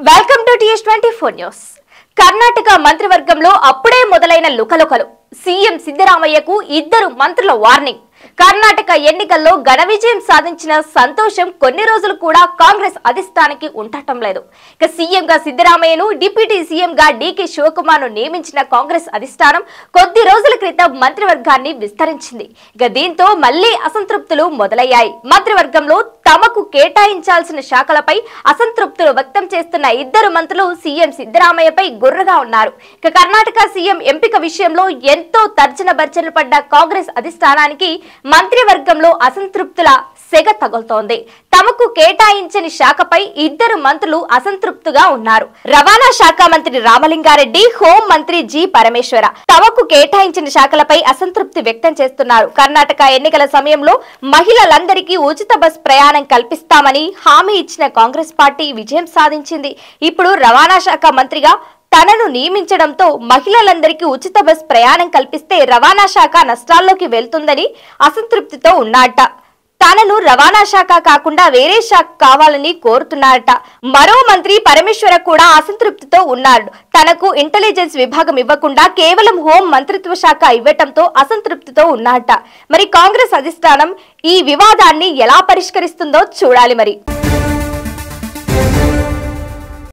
welcome to TS twenty four news Karnataka మంత్రివర్గంలో అప్పుడే మొదలైన లుకలుకలు సీఎం సిద్ధరామయ్యకు ఇద్దరు మంత్రుల వార్నింగ్ కర్ణాటక ఎన్నికల్లో ఘన విజయం సాధించిన సంతోషం కొన్ని రోజులు కూడా కాంగ్రెస్ అధిష్టానికి ఉండటం లేదు ఇక సీఎం గా సిద్ధరామయ్యను డిప్యూటీ సీఎం గా డీకే శివకుమార్ ను నియమించిన కాంగ్రెస్ అధిష్టానం కొద్ది రోజుల క్రితం మంత్రివర్గాన్ని విస్తరించింది ఇక దీంతో మళ్లీ అసంతృప్తులు మొదలయ్యాయి మంత్రివర్గంలో తమకు కేటాయించాల్సిన శాఖలపై అసంతృప్తులు వ్యక్తం చేస్తున్న ఇద్దరు మంత్రులు సీఎం సిద్ధరామయ్యపై గుర్రగా ఉన్నారు ఇక కర్ణాటక సీఎం ఎంపిక విషయంలో ఎంతో తర్జన భర్జనలు పడ్డ కాంగ్రెస్ అధిష్టానానికి మంత్రివర్గంలో అసంతృప్తుల సెగ తగులుతోంది తమకు కేటాయించని శాఖపై ఇద్దరు మంత్రులు అసంతృప్తిగా ఉన్నారు రవాణా శాఖ మంత్రి రామలింగారెడ్డి హోం మంత్రి జి పరమేశ్వర తమకు కేటాయించిన శాఖలపై అసంతృప్తి వ్యక్తం చేస్తున్నారు కర్ణాటక ఎన్నికల సమయంలో మహిళలందరికీ ఉచిత బస్ ప్రయాణం కల్పిస్తామని హామీ ఇచ్చిన కాంగ్రెస్ పార్టీ విజయం సాధించింది ఇప్పుడు రవాణా శాఖ మంత్రిగా తనను నియమించడంతో మహిళలందరికీ ఉచిత బస్ ప్రయాణం కల్పిస్తే రవాణా శాఖ నష్టాల్లోకి వెళ్తుందని అసంతృప్తితో ఉన్నాట తనను రవాణా శాఖ కాకుండా వేరే శాఖ కావాలని కోరుతున్నారట మరో మంత్రి పరమేశ్వర కూడా అసంతృప్తితో ఉన్నాడు తనకు ఇంటెలిజెన్స్ విభాగం ఇవ్వకుండా కేవలం హోం మంత్రిత్వ శాఖ ఇవ్వటంతో అసంతృప్తితో ఉన్నారట మరి కాంగ్రెస్ అధిష్టానం ఈ వివాదాన్ని ఎలా పరిష్కరిస్తుందో చూడాలి మరి